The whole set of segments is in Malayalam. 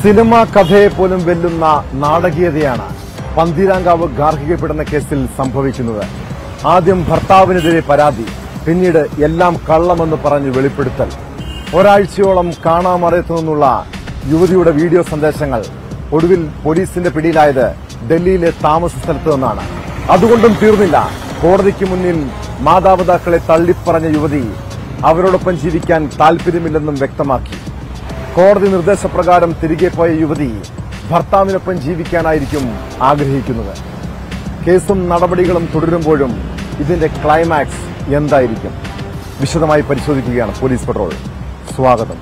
സിനിമാ കഥയെ പോലും വെല്ലുന്ന നാടകീയതയാണ് പന്തീരാങ്കാവ് ഗാർഹിക പീഡന കേസിൽ സംഭവിക്കുന്നത് ആദ്യം ഭർത്താവിനെതിരെ പരാതി പിന്നീട് എല്ലാം കള്ളമെന്ന് പറഞ്ഞ് വെളിപ്പെടുത്തൽ ഒരാഴ്ചയോളം കാണാമറയത്തു നിന്നുള്ള യുവതിയുടെ വീഡിയോ സന്ദേശങ്ങൾ ഒടുവിൽ പോലീസിന്റെ പിടിയിലായത് ഡൽഹിയിലെ താമസ സ്ഥലത്ത് നിന്നാണ് അതുകൊണ്ടും തീർന്നില്ല കോടതിക്ക് മുന്നിൽ മാതാപിതാക്കളെ തള്ളിപ്പറഞ്ഞ യുവതി അവരോടൊപ്പം ജീവിക്കാൻ താൽപര്യമില്ലെന്നും വ്യക്തമാക്കി കോടതി നിർദ്ദേശപ്രകാരം തിരികെ പോയ യുവതി ഭർത്താവിനൊപ്പം ജീവിക്കാനായിരിക്കും ആഗ്രഹിക്കുന്നത് കേസും നടപടികളും തുടരുമ്പോഴും ഇതിന്റെ ക്ലൈമാക്സ് എന്തായിരിക്കും വിശദമായി പരിശോധിക്കുകയാണ് പോലീസ് പെട്രോൾ സ്വാഗതം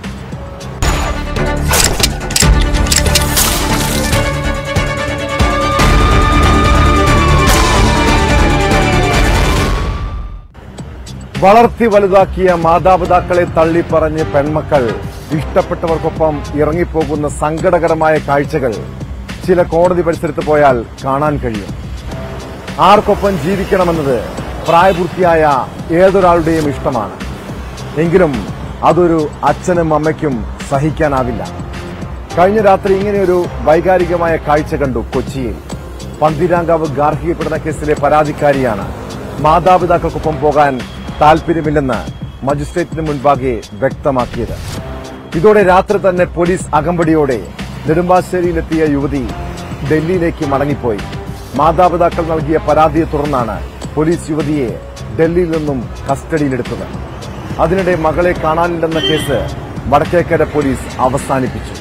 വളർത്തി വലുതാക്കിയ മാതാപിതാക്കളെ തള്ളിപ്പറഞ്ഞ് പെൺമക്കൾ ഇഷ്ടപ്പെട്ടവർക്കൊപ്പം ഇറങ്ങിപ്പോകുന്ന സങ്കടകരമായ കാഴ്ചകൾ ചില കോടതി പരിസരത്ത് പോയാൽ കാണാൻ കഴിയും ആർക്കൊപ്പം ജീവിക്കണമെന്നത് പ്രായപൂർത്തിയായ ഏതൊരാളുടെയും ഇഷ്ടമാണ് എങ്കിലും അതൊരു അച്ഛനും അമ്മയ്ക്കും സഹിക്കാനാവില്ല കഴിഞ്ഞ രാത്രി ഇങ്ങനെയൊരു വൈകാരികമായ കാഴ്ച കണ്ടു കൊച്ചിയിൽ പന്തിരാങ്കാവ് ഗാർഹിക പീഡന കേസിലെ പരാതിക്കാരിയാണ് മാതാപിതാക്കൾക്കൊപ്പം പോകാൻ താൽപര്യമില്ലെന്ന് മജിസ്ട്രേറ്റിന് മുൻപാകെ വ്യക്തമാക്കിയത് ഇതോടെ രാത്രി തന്നെ പോലീസ് അകമ്പടിയോടെ നെടുമ്പാശ്ശേരിയിലെത്തിയ യുവതി ഡൽഹിയിലേക്ക് മടങ്ങിപ്പോയി മാതാപിതാക്കൾ നൽകിയ പരാതിയെ തുടർന്നാണ് പോലീസ് യുവതിയെ ഡൽഹിയിൽ നിന്നും കസ്റ്റഡിയിലെടുത്തത് അതിനിടെ മകളെ കാണാനില്ലെന്ന കേസ് വടക്കേക്കര പോലീസ് അവസാനിപ്പിച്ചു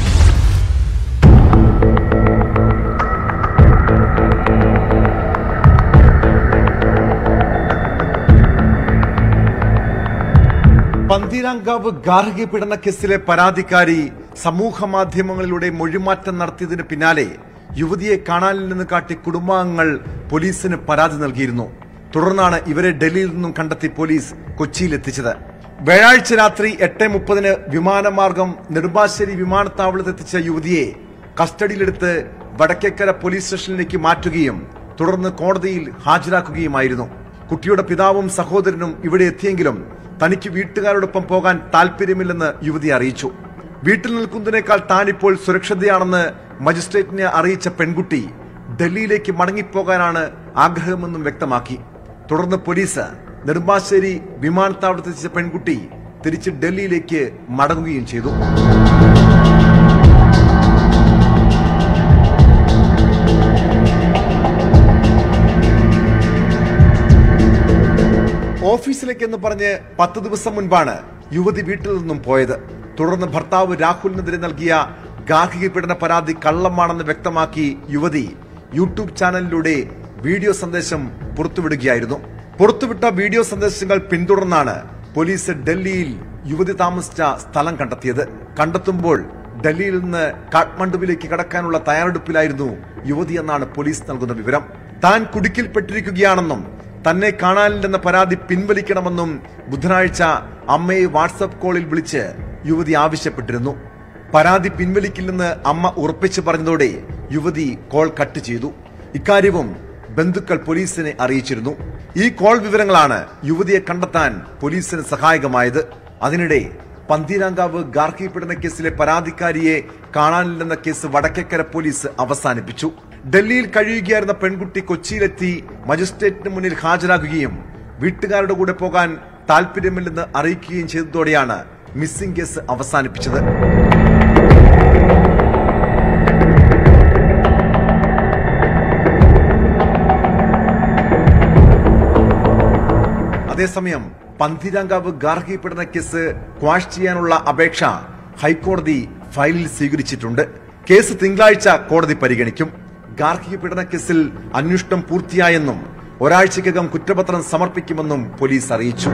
പന്തീരാങ്കാവ് ഗാർഹിക പീഡന കേസിലെ പരാതിക്കാരി സമൂഹ മാധ്യമങ്ങളിലൂടെ മൊഴിമാറ്റം നടത്തിയതിന് പിന്നാലെ യുവതിയെ കാണാനില്ലെന്ന് കാട്ടി കുടുംബാംഗങ്ങൾ പോലീസിന് പരാതി നൽകിയിരുന്നു തുടർന്നാണ് ഇവരെ ഡൽഹിയിൽ നിന്നും കണ്ടെത്തി പോലീസ് കൊച്ചിയിലെത്തിച്ചത് വ്യാഴാഴ്ച രാത്രി എട്ട് മുപ്പതിന് വിമാനമാർഗം നെടുമ്പാശ്ശേരി വിമാനത്താവളത്തെത്തിച്ച യുവതിയെ കസ്റ്റഡിയിലെടുത്ത് വടക്കേക്കര പോലീസ് സ്റ്റേഷനിലേക്ക് മാറ്റുകയും തുടർന്ന് കോടതിയിൽ ഹാജരാക്കുകയുമായിരുന്നു കുട്ടിയുടെ പിതാവും സഹോദരനും ഇവിടെ എത്തിയെങ്കിലും തനിക്ക് വീട്ടുകാരോടൊപ്പം പോകാൻ താല്പര്യമില്ലെന്ന് യുവതി അറിയിച്ചു വീട്ടിൽ നിൽക്കുന്നതിനേക്കാൾ താനിപ്പോൾ സുരക്ഷിതയാണെന്ന് മജിസ്ട്രേറ്റിനെ അറിയിച്ച പെൺകുട്ടി ഡൽഹിയിലേക്ക് മടങ്ങിപ്പോകാനാണ് ആഗ്രഹമെന്നും വ്യക്തമാക്കി തുടർന്ന് പോലീസ് നെടുമ്പാശ്ശേരി വിമാനത്താവളത്തെത്തിച്ച പെൺകുട്ടി തിരിച്ച് ഡൽഹിയിലേക്ക് മടങ്ങുകയും ചെയ്തു ഓഫീസിലേക്കെന്ന് പറഞ്ഞ് പത്ത് ദിവസം മുൻപാണ് യുവതി വീട്ടിൽ നിന്നും പോയത് തുടർന്ന് ഭർത്താവ് രാഹുലിനെതിരെ നൽകിയ ഗാർഹിക പീഡന പരാതി കള്ളമാണെന്ന് വ്യക്തമാക്കി യുവതി യൂട്യൂബ് ചാനലിലൂടെ വീഡിയോ സന്ദേശം പുറത്തുവിടുകയായിരുന്നു പുറത്തുവിട്ട വീഡിയോ സന്ദേശങ്ങൾ പിന്തുടർന്നാണ് പോലീസ് ഡൽഹിയിൽ യുവതി താമസിച്ച സ്ഥലം കണ്ടെത്തിയത് കണ്ടെത്തുമ്പോൾ ഡൽഹിയിൽ നിന്ന് കാഠ്മണ്ഡുവിലേക്ക് കടക്കാനുള്ള തയ്യാറെടുപ്പിലായിരുന്നു യുവതി എന്നാണ് പോലീസ് നൽകുന്ന വിവരം താൻ കുടുക്കിൽപ്പെട്ടിരിക്കുകയാണെന്നും തന്നെ കാണാനില്ലെന്ന പരാതി പിൻവലിക്കണമെന്നും ബുധനാഴ്ച അമ്മയെ വാട്സപ്പ് കോളിൽ വിളിച്ച് യുവതി ആവശ്യപ്പെട്ടിരുന്നു പരാതി പിൻവലിക്കില്ലെന്ന് അമ്മ ഉറപ്പിച്ചു പറഞ്ഞതോടെ യുവതി കോൾ കട്ട് ചെയ്തു ഇക്കാര്യവും ബന്ധുക്കൾ പോലീസിനെ അറിയിച്ചിരുന്നു ഈ കോൾ വിവരങ്ങളാണ് യുവതിയെ കണ്ടെത്താൻ പോലീസിന് സഹായകമായത് അതിനിടെ പന്തീരാങ്കാവ് ഗാർഹിക പീഡന കേസിലെ പരാതിക്കാരിയെ കാണാനില്ലെന്ന കേസ് വടക്കേക്കര പോലീസ് അവസാനിപ്പിച്ചു ഡൽഹിയിൽ കഴിയുകയായിരുന്ന പെൺകുട്ടി കൊച്ചിയിലെത്തി മജിസ്ട്രേറ്റിന് മുന്നിൽ ഹാജരാകുകയും വീട്ടുകാരുടെ കൂടെ പോകാൻ താല്പര്യമില്ലെന്ന് അറിയിക്കുകയും ചെയ്തതോടെയാണ് മിസ്സിംഗ് കേസ് അവസാനിപ്പിച്ചത് അതേസമയം പന്തിരാങ്കാവ് ഗാർഹിക പീഡന കേസ് ക്വാഷ് ചെയ്യാനുള്ള അപേക്ഷ ഹൈക്കോടതി ഫയലിൽ സ്വീകരിച്ചിട്ടുണ്ട് കേസ് തിങ്കളാഴ്ച കോടതി പരിഗണിക്കും ഗാർഹിക പീഡന കേസിൽ അന്വേഷണം പൂർത്തിയായെന്നും ഒരാഴ്ചക്കകം കുറ്റപത്രം സമർപ്പിക്കുമെന്നും പോലീസ് അറിയിച്ചു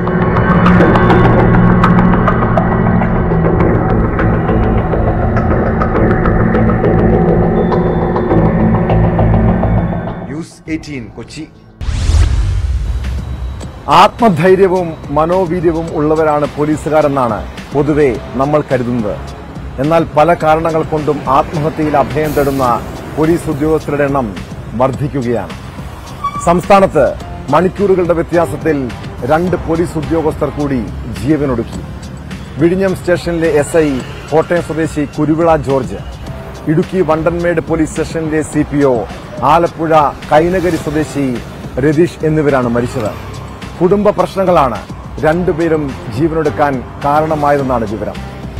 ന്യൂസ് എയ്റ്റീൻ കൊച്ചി ആത്മധൈര്യവും മനോവീര്യവും ഉള്ളവരാണ് പോലീസുകാരെന്നാണ് പൊതുവെ നമ്മൾ കരുതുന്നത് എന്നാൽ പല കാരണങ്ങൾ കൊണ്ടും ആത്മഹത്യയിൽ അഭയം തേടുന്ന പോലീസ് ഉദ്യോഗസ്ഥരുടെ എണ്ണം വർദ്ധിക്കുകയാണ് സംസ്ഥാനത്ത് മണിക്കൂറുകളുടെ വ്യത്യാസത്തിൽ രണ്ട് പോലീസ് ഉദ്യോഗസ്ഥർ കൂടി ജീവനൊടുക്കി വിഴിഞ്ഞം സ്റ്റേഷനിലെ എസ് ഐ കോട്ടയം സ്വദേശി കുരുവിള ജോർജ് ഇടുക്കി വണ്ടൻമേട് പോലീസ് സ്റ്റേഷനിലെ C P O Alappuzha Kainakary സ്വദേശി രതീഷ് എന്നിവരാണ് മരിച്ചത് കുടുംബ പ്രശ്നങ്ങളാണ് രണ്ടുപേരും ജീവനൊടുക്കാൻ കാരണമായതെന്നാണ് വിവരം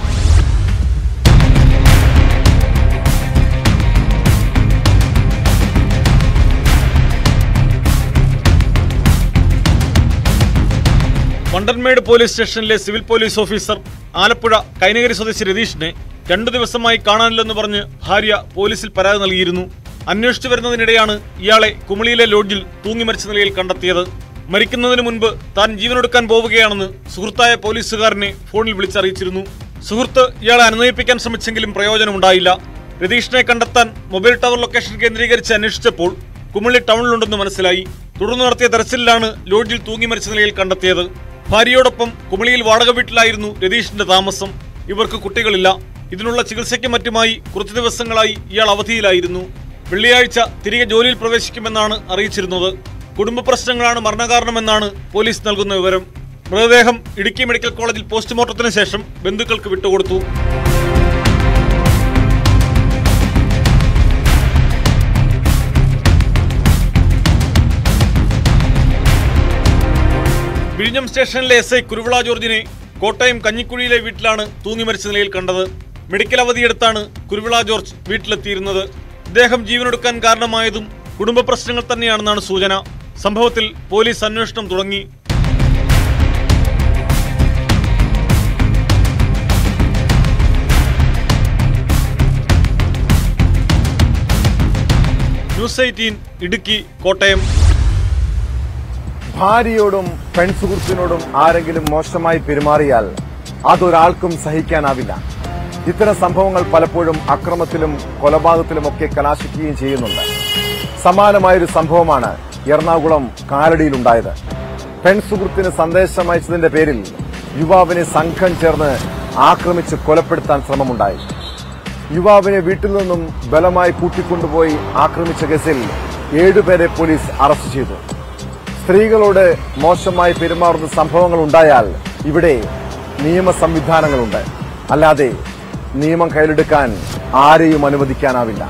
വണ്ടൻമേട് പോലീസ് സ്റ്റേഷനിലെ civil police officer Alappuzha Kainakary സ്വദേശി രതീഷിനെ രണ്ടു ദിവസമായി കാണാനില്ലെന്ന് പറഞ്ഞ് ഭാര്യ പോലീസിൽ പരാതി നൽകിയിരുന്നു അന്വേഷിച്ചു വരുന്നതിനിടെയാണ് ഇയാളെ കുമളിയിലെ ലോഡ്ജിൽ തൂങ്ങി മരിച്ച നിലയിൽ കണ്ടെത്തിയത് മരിക്കുന്നതിന് മുൻപ് താൻ ജീവനൊടുക്കാൻ പോവുകയാണെന്ന് സുഹൃത്തായ പോലീസുകാരനെ ഫോണിൽ വിളിച്ചറിയിച്ചിരുന്നു സുഹൃത്ത് ഇയാളെ അനുനയിപ്പിക്കാൻ ശ്രമിച്ചെങ്കിലും പ്രയോജനമുണ്ടായില്ല രതീഷിനെ കണ്ടെത്താൻ മൊബൈൽ ടവർ ലൊക്കേഷൻ കേന്ദ്രീകരിച്ച് അന്വേഷിച്ചപ്പോൾ കുമളി ടൗണിലുണ്ടെന്ന് മനസ്സിലായി തുടർന്ന് നടത്തിയ തെരച്ചിലിലാണ് ലോഡ്ജിൽ തൂങ്ങി മരിച്ച നിലയിൽ കണ്ടെത്തിയത് ഭാര്യയോടൊപ്പം കുമളിയിൽ വാടക വീട്ടിലായിരുന്നു രതീഷിന്റെ താമസം ഇവർക്ക് കുട്ടികളില്ല ഇതിനുള്ള ചികിത്സയ്ക്ക് മറ്റുമായി കുറച്ചു ദിവസങ്ങളായി ഇയാൾ അവധിയിലായിരുന്നു വെള്ളിയാഴ്ച തിരികെ ജോലിയിൽ പ്രവേശിക്കുമെന്നാണ് അറിയിച്ചിരുന്നത് കുടുംബ പ്രശ്നങ്ങളാണ് മരണകാരണമെന്നാണ് പോലീസ് നൽകുന്ന വിവരം മൃതദേഹം ഇടുക്കി മെഡിക്കൽ കോളേജിൽ പോസ്റ്റ്മോർട്ടത്തിന് ശേഷം ബന്ധുക്കൾക്ക് വിട്ടുകൊടുത്തു വിഴിഞ്ഞം സ്റ്റേഷനിലെ എസ് ഐ കുരുവിള ജോർജിനെ കോട്ടയം കഞ്ഞിക്കുഴിയിലെ വീട്ടിലാണ് തൂങ്ങി മരിച്ച നിലയിൽ കണ്ടത് മെഡിക്കൽ അവധിയെടുത്താണ് കുരുവിള ജോർജ് വീട്ടിലെത്തിയിരുന്നത് ഇദ്ദേഹം ജീവനൊടുക്കാൻ കാരണമായതും കുടുംബ പ്രശ്നങ്ങൾ തന്നെയാണെന്നാണ് സൂചന സംഭവത്തിൽ പോലീസ് അന്വേഷണം തുടങ്ങി ന്യൂസ് എയ്റ്റീൻ ഇടുക്കി കോട്ടയം ഭാര്യയോടും പെൺസുഹൃത്തിനോടും ആരെങ്കിലും മോശമായി പെരുമാറിയാൽ അതൊരാൾക്കും സഹിക്കാനാവില്ല ഇത്തരം സംഭവങ്ങൾ പലപ്പോഴും അക്രമത്തിലും കൊലപാതകത്തിലുമൊക്കെ കലാശിക്കുകയും ചെയ്യുന്നുണ്ട് സമാനമായൊരു സംഭവമാണ് എറണാകുളം കാലടിയിലുണ്ടായത് പെൺസുഹൃത്തിന് സന്ദേശം അയച്ചതിന്റെ പേരിൽ യുവാവിനെ സംഘം ചേർന്ന് ആക്രമിച്ച് കൊലപ്പെടുത്താൻ ശ്രമമുണ്ടായി യുവാവിനെ വീട്ടിൽ നിന്നും ബലമായി കൂട്ടിക്കൊണ്ടുപോയി ആക്രമിച്ച കേസിൽ ഏഴുപേരെ പോലീസ് അറസ്റ്റ് ചെയ്തു സ്ത്രീകളോട് മോശമായി പെരുമാറുന്ന സംഭവങ്ങൾ ഉണ്ടായാൽ ഇവിടെ നിയമ സംവിധാനങ്ങളുണ്ട് അല്ലാതെ നിയമം കയ്യിലെടുക്കാൻ ആരെയും അനുവദിക്കാനാവില്ല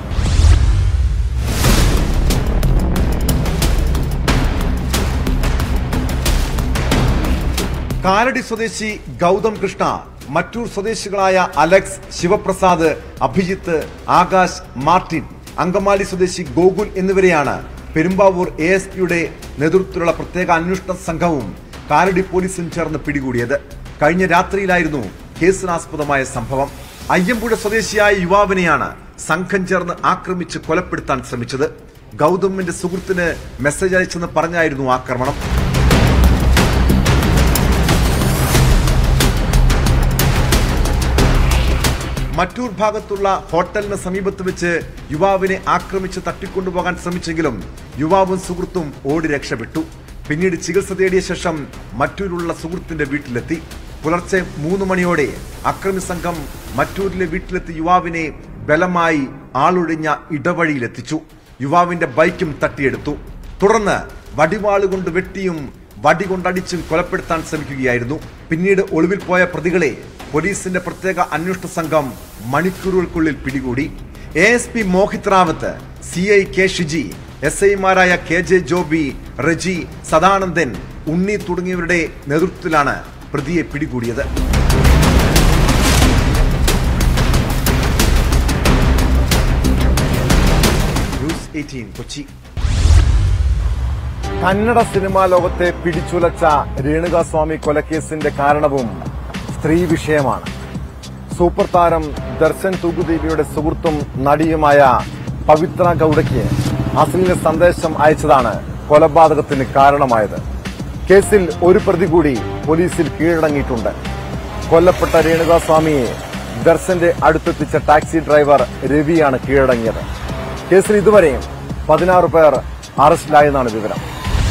കാലടി സ്വദേശി ഗൗതം കൃഷ്ണ മറ്റൂർ സ്വദേശികളായ അലക്സ് ശിവപ്രസാദ് അഭിജിത്ത് ആകാശ് മാർട്ടിൻ അങ്കമാലി സ്വദേശി ഗോകുൽ എന്നിവരെയാണ് പെരുമ്പാവൂർ എ എസ് പിയുടെ നേതൃത്വത്തിലുള്ള പ്രത്യേക അന്വേഷണ സംഘവും കാലടി പോലീസും ചേർന്ന് പിടികൂടിയത് കഴിഞ്ഞ രാത്രിയിലായിരുന്നു കേസിനാസ്പദമായ സംഭവം അയ്യമ്പുഴ സ്വദേശിയായ യുവാവിനെയാണ് സംഘം ചേർന്ന് ആക്രമിച്ച് കൊലപ്പെടുത്താൻ ശ്രമിച്ചത് ഗൗതമിന്റെ സുഹൃത്തിന് മെസ്സേജ് അയച്ചെന്ന് പറഞ്ഞായിരുന്നു ആക്രമണം മറ്റൂർ ഭാഗത്തുള്ള ഹോട്ടലിന് സമീപത്ത് വെച്ച് യുവാവിനെ ആക്രമിച്ച് തട്ടിക്കൊണ്ടുപോകാൻ ശ്രമിച്ചെങ്കിലും യുവാവും സുഹൃത്തും ഓടി രക്ഷപ്പെട്ടു പിന്നീട് ചികിത്സ തേടിയ ശേഷം മറ്റൂരുള്ള സുഹൃത്തിന്റെ വീട്ടിലെത്തി പുലർച്ചെ മൂന്ന് മണിയോടെ അക്രമി സംഘം മറ്റൂരിലെ വീട്ടിലെത്തി യുവാവിനെ ബലമായി ആളൊഴിഞ്ഞ ഇടവഴിയിലെത്തിച്ചു യുവാവിന്റെ ബൈക്കും തട്ടിയെടുത്തു തുടർന്ന് വടിവാളുകൊണ്ട് വെട്ടിയും വടി കൊണ്ടടിച്ചും കൊലപ്പെടുത്താൻ ശ്രമിക്കുകയായിരുന്നു പിന്നീട് ഒളിവിൽ പോയ പ്രതികളെ പോലീസിന്റെ പ്രത്യേക അന്വേഷണ സംഘം മണിക്കൂറുകൾക്കുള്ളിൽ പിടികൂടി A S P Mohit Rawat C I K Shiji S ഐമാരായ കെ ജെ ജോബി റജി സദാനന്ദൻ ഉണ്ണി തുടങ്ങിയവരുടെ നേതൃത്വത്തിലാണ് പ്രതിയെ പിടികൂടിയത് news eighteen Kochi Kannada cinema ലോകത്തെ പിടിച്ചുലച്ച രേണുകാസ്വാമി കൊലക്കേസിന്റെ കാരണവും സ്ത്രീ വിഷയമാണ് സൂപ്പർ താരം ദർശൻ തൂക്കുദേവിയുടെ സുഹൃത്തും നടിയുമായ പവിത്ര ഗൌഡയ്ക്ക് അസലിന് സന്ദേശം അയച്ചതാണ് കൊലപാതകത്തിന് കാരണമായത് കേസിൽ ഒരു പ്രതി കൂടി പോലീസിൽ കീഴടങ്ങിയിട്ടുണ്ട് കൊല്ലപ്പെട്ട രേണുകാസ്വാമിയെ ദർശന്റെ അടുത്തെത്തിച്ച ടാക്സി ഡ്രൈവർ രവിയാണ് കീഴടങ്ങിയത് കേസിൽ ഇതുവരെയും പതിനാറ് പേർ അറസ്റ്റിലായെന്നാണ് വിവരം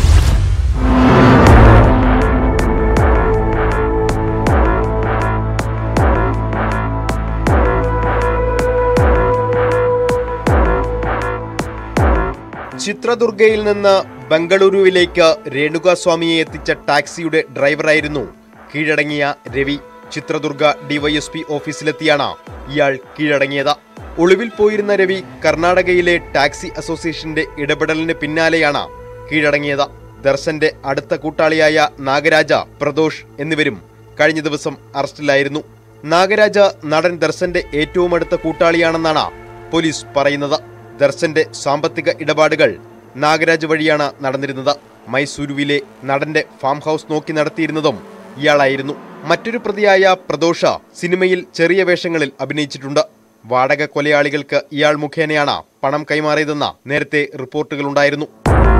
ചിത്രദുർഗയിൽ നിന്ന് ബംഗളൂരുവിലേക്ക് രേണുകാസ്വാമിയെ എത്തിച്ച ടാക്സിയുടെ ഡ്രൈവറായിരുന്നു കീഴടങ്ങിയ രവി ചിത്രദുർഗ ഡിവൈഎസ്പി ഓഫീസിലെത്തിയാണ് ഇയാൾ കീഴടങ്ങിയത് ഒളിവിൽ പോയിരുന്ന രവി കർണാടകയിലെ ടാക്സി അസോസിയേഷന്റെ ഇടപെടലിന് പിന്നാലെയാണ് കീഴടങ്ങിയത് ദർശന്റെ അടുത്ത കൂട്ടാളിയായ നാഗരാജ പ്രദോഷ് എന്നിവരും കഴിഞ്ഞ ദിവസം അറസ്റ്റിലായിരുന്നു നാഗരാജ നടൻ ദർശന്റെ ഏറ്റവും അടുത്ത കൂട്ടാളിയാണെന്നാണ് പോലീസ് പറയുന്നത് ദർശന്റെ സാമ്പത്തിക ഇടപാടുകൾ നാഗരാജ് വഴിയാണ് നടന്നിരുന്നത് മൈസൂരുവിലെ നടന്റെ ഫാം ഹൗസ് നോക്കി നടത്തിയിരുന്നതും ഇയാളായിരുന്നു മറ്റൊരു പ്രതിയായ പ്രദോഷ സിനിമയിൽ ചെറിയ വേഷങ്ങളിൽ അഭിനയിച്ചിട്ടുണ്ട് വാടക കൊലയാളികൾക്ക് ഇയാൾ മുഖേനയാണ് പണം കൈമാറിയതെന്ന നേരത്തെ റിപ്പോർട്ടുകളുണ്ടായിരുന്നു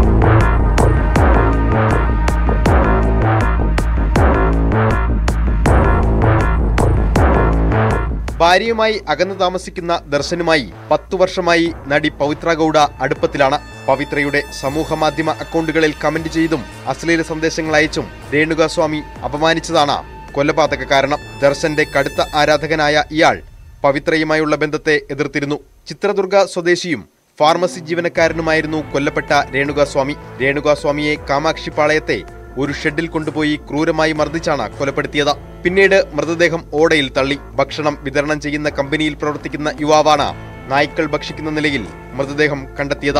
ഭാര്യയുമായി അകന്നു താമസിക്കുന്ന ദർശനുമായി പത്തു വർഷമായി നടി പവിത്ര ഗൌഡ അടുപ്പത്തിലാണ് പവിത്രയുടെ സമൂഹ മാധ്യമ അക്കൗണ്ടുകളിൽ കമന്റ് ചെയ്തും അശ്ലീല സന്ദേശങ്ങൾ അയച്ചും രേണുകാസ്വാമി അപമാനിച്ചതാണ് കൊലപാതക കാരണം ദർശന്റെ കടുത്ത ആരാധകനായ ഇയാൾ പവിത്രയുമായുള്ള ബന്ധത്തെ എതിർത്തിരുന്നു ചിത്രദുർഗ സ്വദേശിയും ഫാർമസി ജീവനക്കാരനുമായിരുന്നു കൊല്ലപ്പെട്ട രേണുകാസ്വാമി രേണുകാസ്വാമിയെ കാമാക്ഷി പാളയത്തെ ഒരു ഷെഡിൽ കൊണ്ടുപോയി ക്രൂരമായി മർദ്ദിച്ചാണ് കൊലപ്പെടുത്തിയത് പിന്നീട് മൃതദേഹം ഓടയിൽ തള്ളി ഭക്ഷണം വിതരണം ചെയ്യുന്ന കമ്പനിയിൽ പ്രവർത്തിക്കുന്ന യുവാവാണ് നായ്ക്കൾ ഭക്ഷിക്കുന്ന നിലയിൽ മൃതദേഹം കണ്ടെത്തിയത്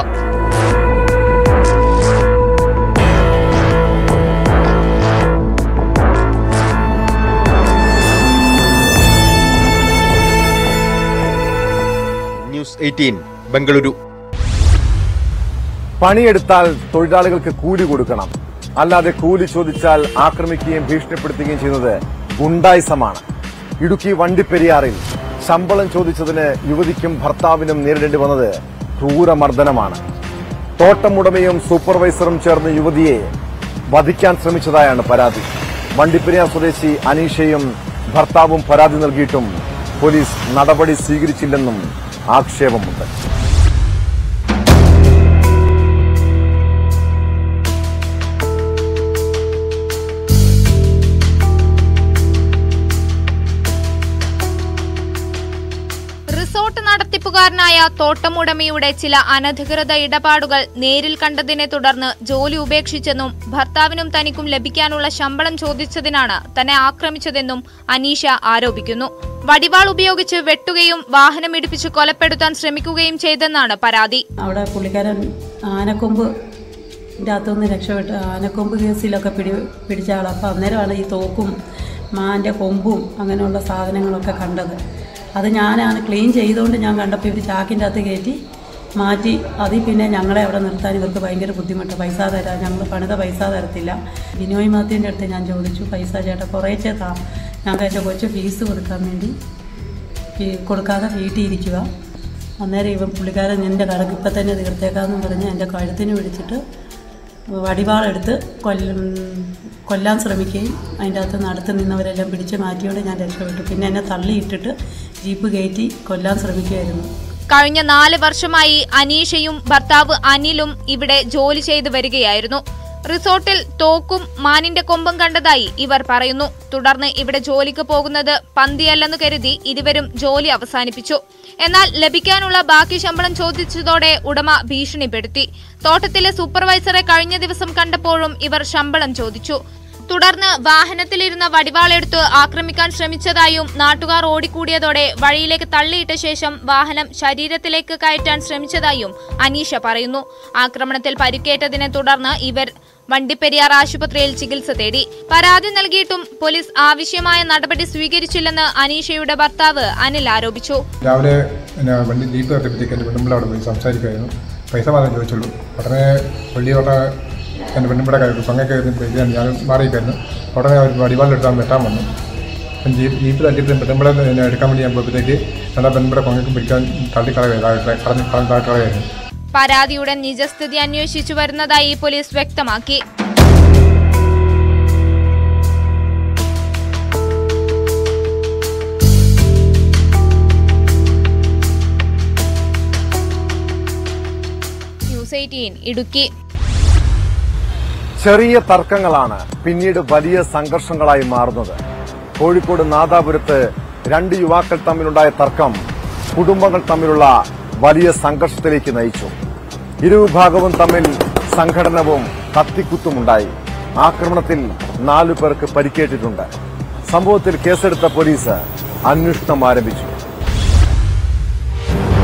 ന്യൂസ് എയ്റ്റീൻ ബംഗളൂരു പണിയെടുത്താൽ തൊഴിലാളികൾക്ക് കൂലി കൊടുക്കണം അല്ലാതെ കൂലി ചോദിച്ചാൽ ആക്രമിക്കുകയും ഭീഷണിപ്പെടുത്തുകയും ചെയ്യുന്നത് ഗുണ്ടായിസമാണ് ഇടുക്കി വണ്ടിപ്പെരിയാറിൽ ശമ്പളം ചോദിച്ചതിന് യുവതിക്കും ഭർത്താവിനും നേരിടേണ്ടി വന്നത് ക്രൂരമർദ്ദനമാണ് തോട്ടമുടമയും സൂപ്പർവൈസറും ചേർന്ന് യുവതിയെ വധിക്കാൻ ശ്രമിച്ചതായാണ് പരാതി വണ്ടിപ്പെരിയാർ സ്വദേശി അനീഷയും ഭർത്താവും പരാതി നൽകിയിട്ടും പോലീസ് നടപടി സ്വീകരിച്ചില്ലെന്നും ആക്ഷേപമുണ്ട് റിസോർട്ട് നടത്തിപ്പുകാരനായ തോട്ടമുടമയുടെ ചില അനധികൃത ഇടപാടുകൾ നേരിൽ കണ്ടതിനെ തുടർന്ന് ജോലി ഉപേക്ഷിച്ചെന്നും ഭർത്താവിനും തനിക്കും ലഭിക്കാനുള്ള ശമ്പളം ചോദിച്ചതിനാണ് തന്നെ ആക്രമിച്ചതെന്നും അനീഷ ആരോപിക്കുന്നു വടിവാൾ ഉപയോഗിച്ച് വെട്ടുകയും വാഹനം ഇടിപ്പിച്ച് കൊലപ്പെടുത്താൻ ശ്രമിക്കുകയും ചെയ്തെന്നാണ് പരാതി അവിടെ പുള്ളിക്കാരൻ ആനക്കൊമ്പ് അകത്തുനിന്ന് രക്ഷപ്പെട്ട് ആനക്കൊമ്പ് കേസിലൊക്കെ പിടി പിടിച്ച ആളാണ് അപ്പോൾ അന്നേരമാണ് ഈ തോക്കും മാൻ്റെ കൊമ്പും അങ്ങനെയുള്ള സാധനങ്ങളൊക്കെ കണ്ടത് അത് ഞാനാണ് ക്ലീൻ ചെയ്തുകൊണ്ട് ഞാൻ കണ്ടപ്പോൾ ഇവർ ചാക്കിൻ്റെ അകത്ത് കയറ്റി മാറ്റി അതിൽ പിന്നെ ഞങ്ങളെ അവിടെ നിർത്താൻ ഇവർക്ക് ഭയങ്കര ബുദ്ധിമുട്ട് പൈസ തരാം ഞങ്ങൾ പണിത പൈസ തരത്തില്ല ബിനോയ് മാത്യുവിൻ്റെ അടുത്ത് ഞാൻ ചോദിച്ചു പൈസ ചേട്ടാ കുറേച്ചേ താ ഞങ്ങൾക്ക് എൻ്റെ കൊച്ചു ഫീസ് കൊടുക്കാൻ വേണ്ടി ഈ കൊടുക്കാതെ വീട്ടിൽ ഇരിക്കുക അന്നേരം ഇവൻ പുള്ളിക്കാരൻ എൻ്റെ കടക്ക് ഇപ്പം തന്നെ തീർത്തേക്കാന്ന് പറഞ്ഞ് എൻ്റെ കഴുത്തിന് പിടിച്ചിട്ട് വടിവാളെടുത്ത് കൊല്ലും കൊല്ലാൻ ശ്രമിക്കുകയും അതിൻ്റെ അകത്ത് നടത്ത് നിന്നവരെല്ലാം പിടിച്ച് മാറ്റിയോണ്ട് ഞാൻ രക്ഷപ്പെട്ടു പിന്നെ എന്നെ തള്ളിയിട്ടിട്ട് ജീപ്പ് കയറ്റി കൊല്ലാൻ ശ്രമിക്കുകയായിരുന്നു കഴിഞ്ഞ നാല് വർഷമായി അനീഷയും ഭർത്താവ് അനിലും ഇവിടെ ജോലി ചെയ്തു വരികയായിരുന്നു റിസോർട്ടിൽ തോക്കും മാനിന്റെ കൊമ്പും കണ്ടതായി ഇവർ പറയുന്നു തുടർന്ന് ഇവിടെ ജോലിക്ക് പോകുന്നത് പന്തിയല്ലെന്ന് കരുതി ഇരുവരും ജോലി അവസാനിപ്പിച്ചു എന്നാൽ ലഭിക്കാനുള്ള ബാക്കി ശമ്പളം ചോദിച്ചതോടെ ഉടമ ഭീഷണിപ്പെടുത്തി തോട്ടത്തിലെ സൂപ്പർവൈസറെ കഴിഞ്ഞ ദിവസം കണ്ടപ്പോഴും ഇവർ ശമ്പളം ചോദിച്ചു തുടർന്ന് വാഹനത്തിലിരുന്ന വടിവാളെടുത്ത് ആക്രമിക്കാൻ ശ്രമിച്ചതായും നാട്ടുകാർ ഓടിക്കൂടിയതോടെ വഴിയിലേക്ക് തള്ളിയിട്ട ശേഷം വാഹനം ശരീരത്തിലേക്ക് കയറ്റാൻ ശ്രമിച്ചതായും അനീഷ പറയുന്നു ആക്രമണത്തിൽ പരിക്കേറ്റതിനെ തുടർന്ന് ഇവർ വണ്ടിപ്പെരിയാർ ആശുപത്രിയിൽ ചികിത്സ തേടി പരാതി നൽകിയിട്ടും പോലീസ് ആവശ്യമായ നടപടി സ്വീകരിച്ചില്ലെന്ന് അനീഷയുടെ ഭർത്താവ് അനിൽ ആരോപിച്ചു രാവിലെ പിന്നെ വണ്ടി ജീപ്പ് കത്തിപ്പിച്ചേക്ക് എൻ്റെ പെണ്ണുമ്പിള അവിടെ പോയി സംസാരിക്കുമായിരുന്നു പൈസ മാത്രമേ ചോദിച്ചുള്ളൂ ഉടനെ വെള്ളി ഉടനെ എൻ്റെ പെണ്ണുമ്പിടെ കയറി പങ്ങൊക്കെ കയറി ഞാൻ മാറിയിരിക്കായിരുന്നു ഉടനെ അവർ വടിവാളെടുത്താൽ വെട്ടാൻ വന്നു അപ്പം ജീപ്പ് ജീപ്പ് തട്ടിയിട്ട് പെണ്ണുമ്പിളെ പിന്നെ എടുക്കാൻ വേണ്ടി ഞാൻ പോയപ്പോഴത്തേക്ക് രണ്ടാം പെണ്ണുമ്പിടെ കൊങ്ങയ്ക്കും പിടിക്കാൻ തള്ളിക്കളയായിരുന്നു കളഞ്ഞ് താഴ്ക്കളയായിരുന്നു പരാതിയുടെ നിജസ്ഥിതി അന്വേഷിച്ചു വരുന്നതായി പോലീസ് വ്യക്തമാക്കി ന്യൂസ് എയ്റ്റീൻ ഇടുക്കി ചെറിയ തർക്കങ്ങളാണ് പിന്നീട് വലിയ സംഘർഷങ്ങളായി മാറുന്നത് കോഴിക്കോട് നാദാപുരത്ത് രണ്ട് യുവാക്കൾ തമ്മിലുണ്ടായ തർക്കം കുടുംബങ്ങൾ തമ്മിലുള്ള വലിയ സംഘർഷത്തിലേക്ക് നയിച്ചു ഇരുവിഭാഗവും തമ്മിൽ സംഘടനവും കത്തിക്കുത്തുമുണ്ടായി ആക്രമണത്തിൽ നാലു പേർക്ക് പരിക്കേറ്റിട്ടുണ്ട് സംഭവത്തിൽ കേസെടുത്ത പോലീസ് അന്വേഷണം ആരംഭിച്ചു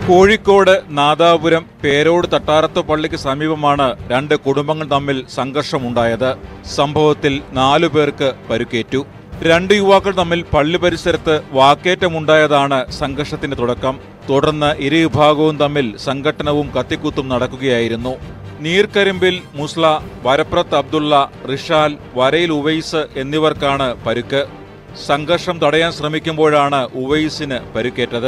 കോഴിക്കോട് നാദാപുരം പേരോട് തട്ടാരത്ത് പള്ളിക്ക് സമീപമാണ് രണ്ട് കുടുംബങ്ങൾ തമ്മിൽ സംഘർഷമുണ്ടായത് സംഭവത്തിൽ നാലു പേർക്ക് പരുക്കേറ്റു രണ്ട് യുവാക്കൾ തമ്മിൽ പള്ളി പരിസരത്ത് വാക്കേറ്റമുണ്ടായതാണ് സംഘർഷത്തിന്റെ തുടക്കം തുടർന്ന് ഇരു വിഭാഗവും തമ്മിൽ സംഘട്ടനവും കത്തിക്കുത്തും നടക്കുകയായിരുന്നു നീർക്കരിമ്പിൽ മുസ്ല വരപ്രത്ത് അബ്ദുള്ള റിഷാൽ വരയിൽ ഉവൈസ് എന്നിവർക്കാണ് പരുക്ക് സംഘർഷം തടയാൻ ശ്രമിക്കുമ്പോഴാണ് ഉവൈസിന് പരുക്കേറ്റത്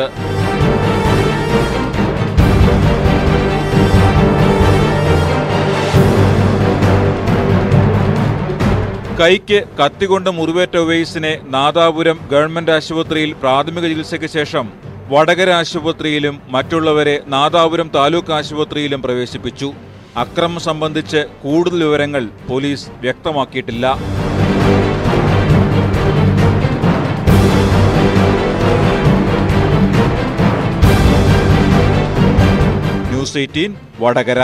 കൈക്ക് കത്തികൊണ്ട് മുറിവേറ്റ ഉവൈസിനെ നാദാപുരം ഗവൺമെന്റ് ആശുപത്രിയിൽ പ്രാഥമിക ചികിത്സയ്ക്ക് ശേഷം വടകര ആശുപത്രിയിലും മറ്റുള്ളവരെ നാദാപുരം താലൂക്ക് ആശുപത്രിയിലും പ്രവേശിപ്പിച്ചു അക്രമം സംബന്ധിച്ച് കൂടുതൽ വിവരങ്ങൾ പോലീസ് വ്യക്തമാക്കിയിട്ടില്ല ന്യൂസ് എയ്റ്റീൻ വടകര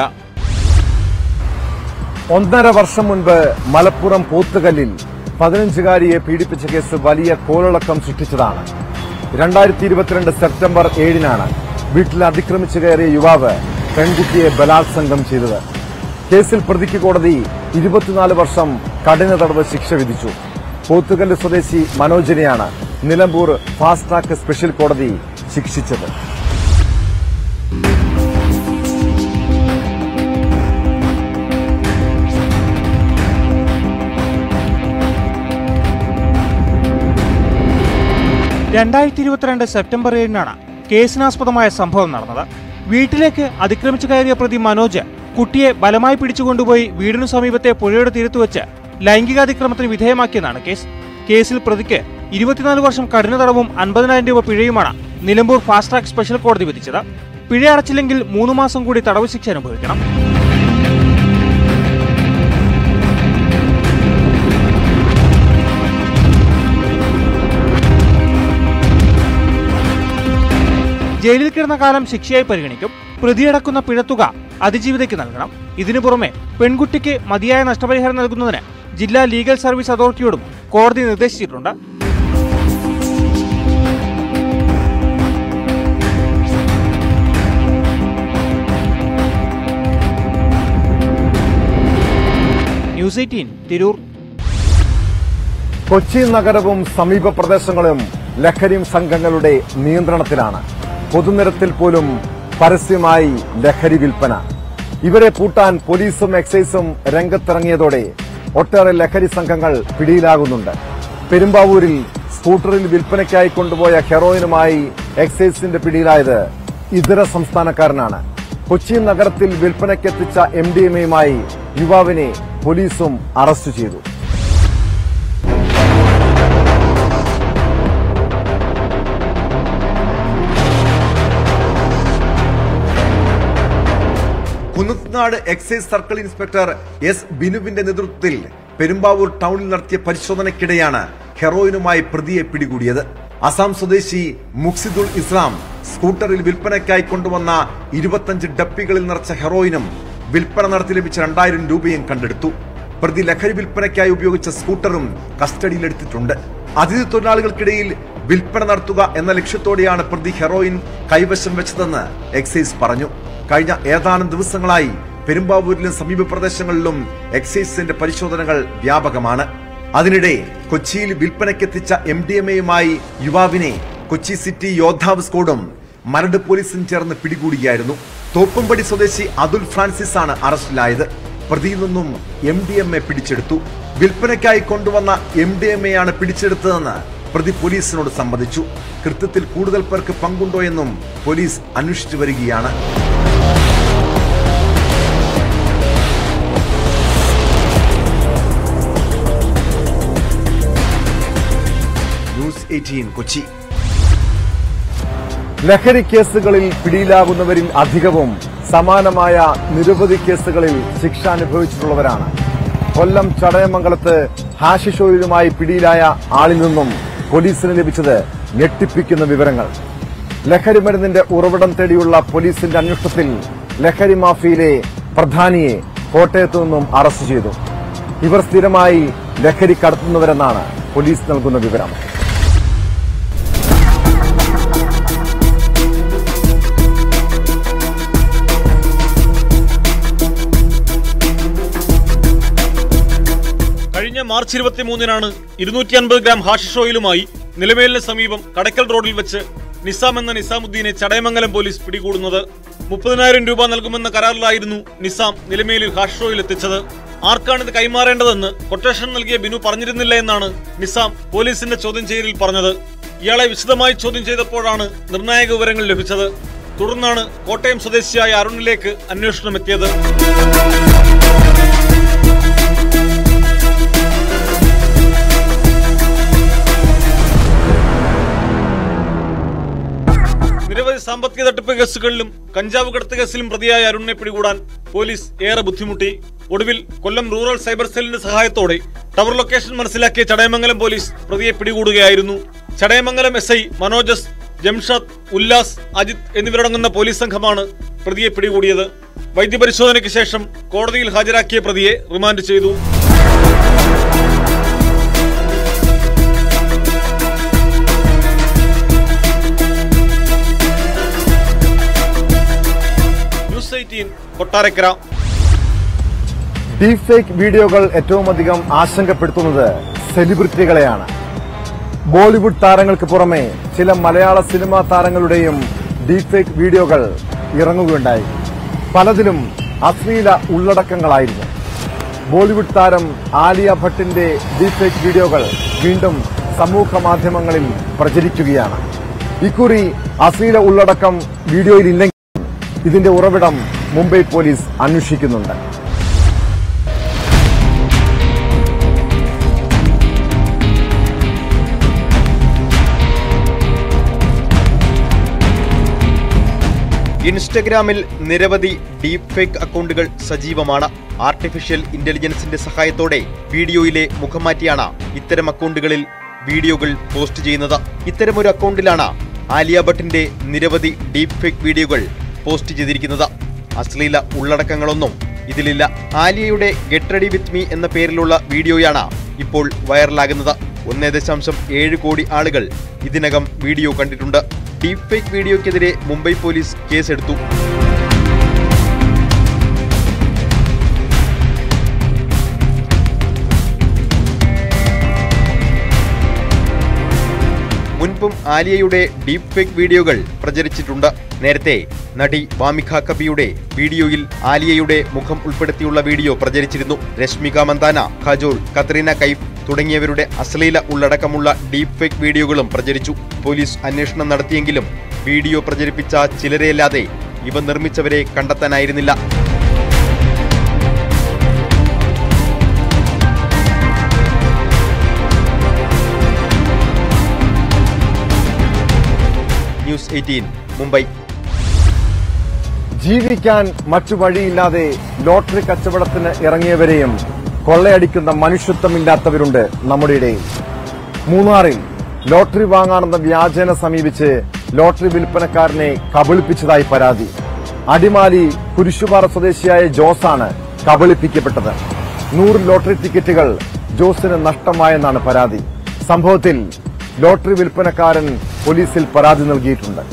ഒന്നര വർഷം മുൻപ് മലപ്പുറം പോത്തുകല്ലിൽ പതിനഞ്ചുകാരിയെ പീഡിപ്പിച്ച കേസ് വലിയ കോളിളക്കം സൃഷ്ടിച്ചതാണ് രണ്ടായിരത്തി ഇരുപത്തിരണ്ട് സെപ്റ്റംബർ ഏഴിനാണ് വീട്ടിൽ അതിക്രമിച്ചു കയറിയ യുവാവ് പെൺകുട്ടിയെ ബലാത്സംഗം ചെയ്തത് കേസിൽ പ്രതിക്ക് കോടതി ഇരുപത്തിനാല് വർഷം കഠിന തടവ് ശിക്ഷ വിധിച്ചു പോത്തുകല്ല് സ്വദേശി മനോജിനെയാണ് നിലമ്പൂർ ഫാസ്റ്റ് ട്രാക്ക് സ്പെഷ്യൽ കോടതി ശിക്ഷിച്ചത് രണ്ടായിരത്തി ഇരുപത്തിരണ്ട് സെപ്റ്റംബർ ഏഴിനാണ് കേസിനാസ്പദമായ സംഭവം നടന്നത് വീട്ടിലേക്ക് അതിക്രമിച്ചു കയറിയ പ്രതി മനോജ് കുട്ടിയെ ബലമായി പിടിച്ചുകൊണ്ടുപോയി വീടിനു സമീപത്തെ പുഴയുടെ തീരത്ത് വെച്ച് ലൈംഗികാതിക്രമത്തിന് വിധേയമാക്കിയെന്നാണ് കേസ് കേസിൽ പ്രതിക്ക് ഇരുപത്തിനാല് വർഷം കഠിന തടവും അൻപതിനായിരം രൂപ പിഴയുമാണ് നിലമ്പൂർ ഫാസ്റ്റ് ട്രാക്ക് സ്പെഷ്യൽ കോടതി വിധിച്ചത് പിഴ അടച്ചില്ലെങ്കിൽ മൂന്ന് മാസം കൂടി തടവ് ശിക്ഷ അനുഭവിക്കണം ജയിലിൽ കിടന്ന കാലം ശിക്ഷയായി പരിഗണിക്കും പ്രതിയടക്കുന്ന പിഴത്തുക അതിജീവിതയ്ക്ക് നൽകണം ഇതിനു പുറമെ പെൺകുട്ടിക്ക് മതിയായ നഷ്ടപരിഹാരം നൽകുന്നതിന് ജില്ലാ ലീഗൽ സർവീസ് അതോറിറ്റിയോടും കോടതി നിർദ്ദേശിച്ചിട്ടുണ്ട് ന്യൂസ് എയ്റ്റീൻ തിരൂർ കൊച്ചി നഗരവും സമീപ പ്രദേശങ്ങളും ലഹരി സംഘങ്ങളുടെ നിയന്ത്രണത്തിലാണ് പൊതുനിരത്തിൽ പോലും പരസ്യമായി ലഹരി വിൽപ്പന ഇവരെ പൂട്ടാൻ പോലീസും എക്സൈസും രംഗത്തിറങ്ങിയതോടെ ഒട്ടേറെ ലഹരി സംഘങ്ങൾ പിടിയിലാകുന്നുണ്ട് പെരുമ്പാവൂരിൽ സ്കൂട്ടറിൽ വിൽപ്പനയ്ക്കായി കൊണ്ടുപോയ ഹെറോയിനുമായി എക്സൈസിന്റെ പിടിയിലായത് ഇതര സംസ്ഥാനക്കാരനാണ് കൊച്ചി നഗരത്തിൽ വിൽപ്പനയ്ക്കെത്തിച്ച എം ഡി എം എയുമായി യുവാവിനെ പോലീസും അറസ്റ്റ് ചെയ്തു Kunnathunad excise circle inspector S ബിനുവിന്റെ നേതൃത്വത്തിൽ പെരുമ്പാവൂർ ടൗണിൽ നടത്തിയ പരിശോധനയ്ക്കിടെയാണ് ഹെറോയിനുമായി പ്രതിയെ പിടികൂടിയത് അസാം സ്വദേശി മുക്സിദുൾ ഇസ്ലാം സ്കൂട്ടറിൽ വിൽപ്പനയ്ക്കായി കൊണ്ടുവന്ന ഇരുപത്തഞ്ച് ഡപ്പികളിൽ നിറച്ച ഹെറോയിനും വിൽപ്പന നടത്തി ലഭിച്ച രണ്ടായിരം രൂപയും കണ്ടെടുത്തു പ്രതി ലഹരി വിൽപ്പനയ്ക്കായി ഉപയോഗിച്ച സ്കൂട്ടറും കസ്റ്റഡിയിലെടുത്തിട്ടുണ്ട് അതിഥി തൊഴിലാളികൾക്കിടയിൽ വിൽപ്പന നടത്തുക എന്ന ലക്ഷ്യത്തോടെയാണ് പ്രതി ഹെറോയിൻ കൈവശം വെച്ചതെന്ന് എക്സൈസ് പറഞ്ഞു കഴിഞ്ഞ ഏതാനും ദിവസങ്ങളായി പെരുമ്പാവൂരിലും സമീപ പ്രദേശങ്ങളിലും എക്സൈസിന്റെ പരിശോധനകൾ വ്യാപകമാണ് അതിനിടെ കൊച്ചിയിൽ വിൽപ്പനയ്ക്കെത്തിച്ച എം ഡി എം എയുമായി യുവാവിനെ കൊച്ചി സിറ്റി യോദ്ധാവ് സ്ക്വാഡും മരട് പോലീസും ചേർന്ന് പിടികൂടുകയായിരുന്നു തോപ്പുംപടി സ്വദേശി അതുൽ ഫ്രാൻസിസ് ആണ് അറസ്റ്റിലായത് പ്രതിയിൽ നിന്നും എം ഡി എം എ പിടിച്ചെടുത്തു വിൽപ്പനയ്ക്കായി കൊണ്ടുവന്ന എം ഡി എം എ ആണ് പിടിച്ചെടുത്തതെന്ന് പ്രതി പോലീസിനോട് സമ്മതിച്ചു കൃത്യത്തിൽ കൂടുതൽ പേർക്ക് പങ്കുണ്ടോ എന്നും പോലീസ് അന്വേഷിച്ചു വരികയാണ് ന്യൂസ് എയ്റ്റീൻ കൊച്ചി ലഹരി കേസുകളിൽ പിടിയിലാകുന്നവരിൽ അധികവും സമാനമായ നിരവധി കേസുകളിൽ ശിക്ഷ അനുഭവിച്ചിട്ടുള്ളവരാണ് കൊല്ലം ചടയമംഗലത്ത് ഹാഷിഷോയിലുമായി പിടിയിലായ ആളിൽ നിന്നും പോലീസിന് ലഭിച്ചത് ഞെട്ടിപ്പിക്കുന്ന വിവരങ്ങൾ ലഹരി മരുന്നിന്റെ ഉറവിടം തേടിയുള്ള പോലീസിന്റെ അന്വേഷണത്തിൽ ലഹരി മാഫിയയിലെ പ്രധാനിയെ കോട്ടയത്തു നിന്നും അറസ്റ്റ് ചെയ്തു ഇവർ സ്ഥിരമായി ലഹരി കടത്തുന്നവരെന്നാണ് പോലീസ് നൽകുന്ന വിവരം മാർച്ച് ഇരുപത്തിമൂന്നിനാണ് ഇരുന്നൂറ്റി അൻപത് ഗ്രാം ഹാഷിഷ് ഓയിലുമായി നിലമേലിന് സമീപം കടക്കൽ റോഡിൽ വെച്ച് നിസാം എന്ന നിസാമുദ്ദീനെ ചടയമംഗലം പോലീസ് പിടികൂടുന്നത് മുപ്പതിനായിരം രൂപ നൽകുമെന്ന കരാറിലായിരുന്നു നിസാം നിലമേലിൽ ഹാഷിഷ് ഓയിൽ എത്തിച്ചത് ആർക്കാണിത് കൈമാറേണ്ടതെന്ന് കൊട്ടേഷൻ നൽകിയ ബിനു പറഞ്ഞിരുന്നില്ല എന്നാണ് നിസാം പോലീസിന്റെ ചോദ്യം ചെയ്യലിൽ പറഞ്ഞത് ഇയാളെ വിശദമായി ചോദ്യം ചെയ്തപ്പോഴാണ് നിർണായക വിവരങ്ങൾ ലഭിച്ചത് തുടർന്നാണ് കോട്ടയം സ്വദേശിയായ അരുണിലേക്ക് അന്വേഷണം എത്തിയത് നിരവധി സാമ്പത്തിക തട്ടിപ്പ് കേസുകളിലും കഞ്ചാവ് കടത്ത് കേസിലും പ്രതിയായ അരുണിനെ പിടികൂടാൻ പോലീസ് ഏറെ ബുദ്ധിമുട്ടി ഒടുവിൽ കൊല്ലം റൂറൽ സൈബർ സെല്ലിന്റെ സഹായത്തോടെ ടവർ ലൊക്കേഷൻ മനസ്സിലാക്കിയ ചടയമംഗലം പോലീസ് പ്രതിയെ പിടികൂടുകയായിരുന്നു ചടയമംഗലം എസ് ഐ മനോജസ് ജംഷാദ് ഉല്ലാസ് അജിത് എന്നിവരടങ്ങുന്ന പോലീസ് സംഘമാണ് പ്രതിയെ പിടികൂടിയത് വൈദ്യപരിശോധനയ്ക്ക് ശേഷം കോടതിയിൽ ഹാജരാക്കിയ പ്രതിയെ റിമാൻഡ് ചെയ്തു news eighteen Kottarakkara deep fake വീഡിയോകൾ ഏറ്റവും അധികം ആശങ്കപ്പെടുത്തുന്നത് സെലിബ്രിറ്റികളെയാണ് ബോളിവുഡ് താരങ്ങൾക്ക് പുറമെ ചില മലയാള സിനിമാ താരങ്ങളുടെയും ഡീപ് ഫേക്ക് വീഡിയോകൾ ഇറങ്ങുകയുണ്ടായി പലതിലും അശ്ലീല ഉള്ളടക്കങ്ങളായിരുന്നു ബോളിവുഡ് താരം ആലിയ ഭട്ടിന്റെ ഡീപ് ഫേക്ക് വീഡിയോകൾ വീണ്ടും സമൂഹ മാധ്യമങ്ങളിൽ പ്രചരിക്കുകയാണ് ഇക്കുറി അശ്ലീല ഉള്ളടക്കം വീഡിയോയിലില്ലെങ്കിൽ ഇതിന്റെ ഉറവിടം മുംബൈ പോലീസ് അന്വേഷിക്കുന്നുണ്ട് ഇൻസ്റ്റഗ്രാമിൽ നിരവധി ഡീപ് ഫേക്ക് അക്കൗണ്ടുകൾ സജീവമാണ് ആർട്ടിഫിഷ്യൽ ഇന്റലിജൻസിന്റെ സഹായത്തോടെ വീഡിയോയിലെ മുഖം മാറ്റിയാണ് ഇത്തരം അക്കൗണ്ടുകളിൽ വീഡിയോകൾ പോസ്റ്റ് ചെയ്യുന്നത് ഇത്തരമൊരു അക്കൗണ്ടിലാണ് ആലിയ ഭട്ടിന്റെ നിരവധി ഡീപ് ഫേക്ക് വീഡിയോകൾ പോസ്റ്റ് ചെയ്തിരിക്കുന്നത് അശ്ലീല ഉള്ളടക്കങ്ങളൊന്നും ഇതിലില്ല ആലിയയുടെ ഗെറ്റ് റെഡി വിത്ത് മീ എന്ന പേരിലുള്ള വീഡിയോയാണ് ഇപ്പോൾ വൈറലാകുന്നത് ഒന്നേ ദശാംശം ഏഴ് കോടി ആളുകൾ ഇതിനകം വീഡിയോ കണ്ടിട്ടുണ്ട് ഡീപ് ഫേക്ക് വീഡിയോയ്ക്കെതിരെ മുംബൈ പോലീസ് കേസെടുത്തു മുൻപും ആലിയയുടെ ഡീപ് ഫേക്ക് വീഡിയോകൾ പ്രചരിച്ചിട്ടുണ്ട് നേരത്തെ നടി വാമിഖ കബിയുടെ വീഡിയോയിൽ ആലിയയുടെ മുഖം ഉൾപ്പെടുത്തിയുള്ള വീഡിയോ പ്രചരിച്ചിരുന്നു രശ്മിക മന്ദാന ഖജോൾ കത്രീന കൈഫ് തുടങ്ങിയവരുടെ അശ്ലീല ഉള്ളടക്കമുള്ള ഡീപ് ഫേക്ക് വീഡിയോകളും പ്രചരിച്ചു പോലീസ് അന്വേഷണം നടത്തിയെങ്കിലും വീഡിയോ പ്രചരിപ്പിച്ച ചിലരെയല്ലാതെ ഇവ നിർമ്മിച്ചവരെ കണ്ടെത്താനായിരുന്നില്ല ന്യൂസ് എയ്റ്റീൻ മുംബൈ ജീവിക്കാൻ മറ്റു വഴിയില്ലാതെ ലോട്ടറി കച്ചവടത്തിന് ഇറങ്ങിയവരെയും കൊള്ളയടിക്കുന്ന മനുഷ്യത്വമില്ലാത്തവരുണ്ട് നമ്മുടെ ഇടയിൽ മൂന്നാറിൽ ലോട്ടറി വാങ്ങാനെന്ന വ്യാജേന സമീപിച്ച് ലോട്ടറി വിൽപ്പനക്കാരനെ കബളിപ്പിച്ചതായി പരാതി അടിമാലി കുരിശുപാറ സ്വദേശിയായ ജോസാണ് കബളിപ്പിക്കപ്പെട്ടത് നൂറ് ലോട്ടറി ടിക്കറ്റുകൾ ജോസിന് നഷ്ടമായെന്നാണ് പരാതി സംഭവത്തിൽ ലോട്ടറി വിൽപ്പനക്കാരൻ പോലീസിൽ പരാതി നൽകിയിട്ടുണ്ട്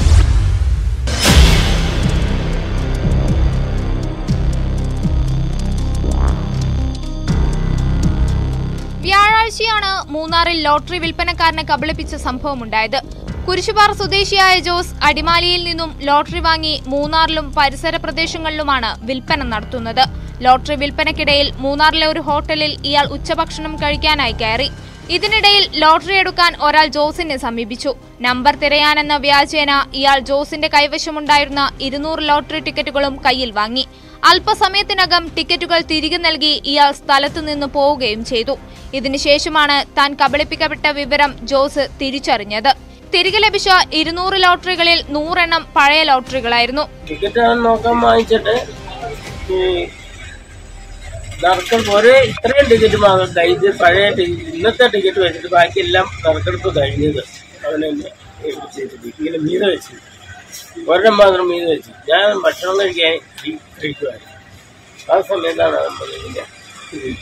വ്യാഴാഴ്ചയാണ് മൂന്നാറിൽ ലോട്ടറി വിൽപ്പനക്കാരനെ കബളിപ്പിച്ച സംഭവമുണ്ടായത് കുരിശുപാറ സ്വദേശിയായ ജോസ് അടിമാലിയിൽ നിന്നും ലോട്ടറി വാങ്ങി മൂന്നാറിലും പരിസര പ്രദേശങ്ങളിലുമാണ് വിൽപ്പന നടത്തുന്നത് ലോട്ടറി വിൽപ്പനയ്ക്കിടയിൽ മൂന്നാറിലെ ഒരു ഹോട്ടലിൽ ഇയാൾ ഉച്ചഭക്ഷണം കഴിക്കാനായി കയറി ഇതിനിടയിൽ ലോട്ടറി എടുക്കാൻ ഒരാൾ ജോസിനെ സമീപിച്ചു നമ്പർ തിരയാനെന്ന വ്യാജേന ഇയാൾ ജോസിന്റെ കൈവശമുണ്ടായിരുന്ന ഇരുന്നൂറ് ലോട്ടറി ടിക്കറ്റുകളും കയ്യിൽ വാങ്ങി അല്പസമയത്തിനകം ടിക്കറ്റുകൾ തിരികെ നൽകി ഇയാൾ സ്ഥലത്തു നിന്ന് പോവുകയും ചെയ്തു ഇതിനുശേഷമാണ് താൻ കബളിപ്പിക്കപ്പെട്ട വിവരം ജോസ് തിരിച്ചറിഞ്ഞത് തിരികെ ലഭിച്ച ഇരുന്നൂറ് ലോട്ടറികളിൽ നൂറെണ്ണം പഴയ ലോട്ടറികളായിരുന്നു ടിക്കറ്റ് നോക്കാൻ വാങ്ങിച്ചിട്ട് ഈ നറുക്കെടുപ്പ് ഒരേ ഇത്രയും ടിക്കറ്റ് വാങ്ങണ്ട ഇത് പഴയ ടിക്കറ്റ് ഇന്നത്തെ ടിക്കറ്റ് വെച്ചിട്ട് ബാക്കിയെല്ലാം നറുക്കെടുപ്പ് കഴിഞ്ഞത് അവനെ ചെയ്തിട്ട് ഇങ്ങനെ മീത വെച്ചു ഒരെണ്ണം മാത്രം മീത വെച്ചു ഞാൻ ഭക്ഷണം കഴിക്കാൻ കഴിക്കുമായിരുന്നു ആ സമയത്താണ് നമ്മൾ ഇതിന്റെ ഇത്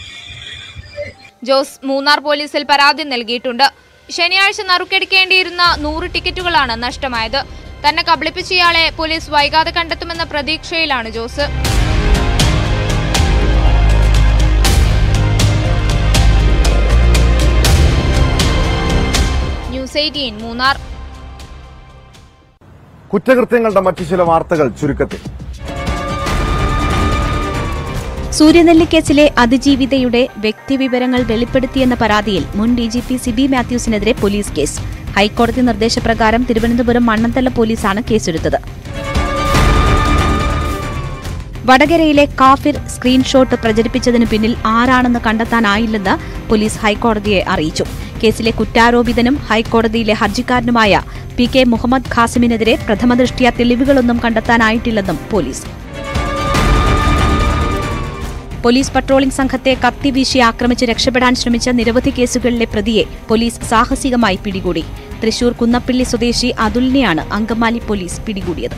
ജോസ് മൂന്നാർ പോലീസിൽ പരാതി നൽകിയിട്ടുണ്ട് ശനിയാഴ്ച നറുക്കെടുക്കേണ്ടിയിരുന്ന നൂറ് ടിക്കറ്റുകളാണ് നഷ്ടമായത് തന്നെ കബളിപ്പിച്ചയാളെ പോലീസ് വൈകാതെ കണ്ടെത്തുമെന്ന പ്രതീക്ഷയിലാണ് ജോസ് ന്യൂസ് എയ്റ്റീൻ മൂന്നാർ കുറ്റകൃത്യങ്ങളുടെ മറ്റു ചില വാർത്തകൾ ചുരുക്കത്തിൽ സൂര്യനെല്ലിക്കേസിലെ അതിജീവിതയുടെ വ്യക്തിവിവരങ്ങൾ വെളിപ്പെടുത്തിയെന്ന പരാതിയിൽ മുൻ ഡിജിപി സിബി മാത്യൂസിനെതിരെ പോലീസ് കേസ് ഹൈക്കോടതി നിർദ്ദേശപ്രകാരം തിരുവനന്തപുരം മണ്ണന്തല പോലീസാണ് കേസെടുത്തത് വടകരയിലെ കാഫിർ സ്ക്രീൻഷോട്ട് പ്രചരിപ്പിച്ചതിന് പിന്നിൽ ആരാണെന്ന് കണ്ടെത്താനായില്ലെന്ന് പോലീസ് ഹൈക്കോടതിയെ അറിയിച്ചു കേസിലെ കുറ്റാരോപിതനും ഹൈക്കോടതിയിലെ ഹർജിക്കാരനുമായ പി കെ മുഹമ്മദ് ഖാസിമിനെതിരെ പ്രഥമദൃഷ്ട്യാ തെളിവുകളൊന്നും കണ്ടെത്താനായിട്ടില്ലെന്നും പോലീസ് പോലീസ് പട്രോളിംഗ് സംഘത്തെ കത്തിവീശി ആക്രമിച്ച് രക്ഷപ്പെടാൻ ശ്രമിച്ച നിരവധി കേസുകളിലെ പ്രതിയെ പോലീസ് സാഹസികമായി പിടികൂടി തൃശൂർ കുന്നപ്പിള്ളി സ്വദേശി അതുലിനെയാണ് അങ്കമാലി പോലീസ് പിടികൂടിയത്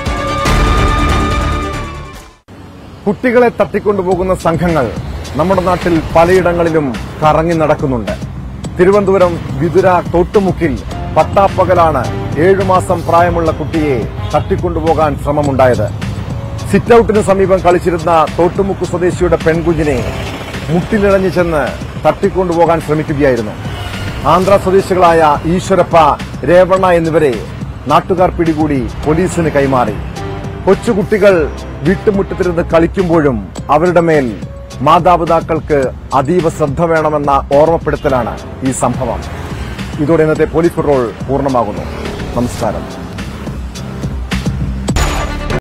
കുട്ടികളെ തട്ടിക്കൊണ്ടുപോകുന്ന സംഘങ്ങൾ നമ്മുടെ നാട്ടിൽ പലയിടങ്ങളിലും കറങ്ങി നടക്കുന്നുണ്ട് തിരുവനന്തപുരം വിതുര തോട്ടുമുക്കിൽ പട്ടാപ്പകലാണ് ഏഴുമാസം പ്രായമുള്ള കുട്ടിയെ തട്ടിക്കൊണ്ടുപോകാൻ ശ്രമമുണ്ടായത് സിറ്റൌട്ടിന് സമീപം കളിച്ചിരുന്ന തോട്ടുമുക്ക് സ്വദേശിയുടെ പെൺകുഞ്ഞിനെ മുട്ടിലിഴഞ്ഞു ചെന്ന് തട്ടിക്കൊണ്ടുപോകാൻ ശ്രമിക്കുകയായിരുന്നു ആന്ധ്ര സ്വദേശികളായ ഈശ്വരപ്പ രേവണ്ണ എന്നിവരെ നാട്ടുകാർ പിടികൂടി പോലീസിന് കൈമാറി കൊച്ചുകുട്ടികൾ വീട്ടുമുറ്റത്തിരുന്ന് കളിക്കുമ്പോഴും അവരുടെ മേൽ മാതാപിതാക്കൾക്ക് അതീവ ശ്രദ്ധ വേണമെന്ന ഓർമ്മപ്പെടുത്തലാണ് ഈ സംഭവം ഇതോടെ ഇന്നത്തെ പോലീസ് പെട്രോൾ പൂർണ്ണമാകുന്നു നമസ്കാരം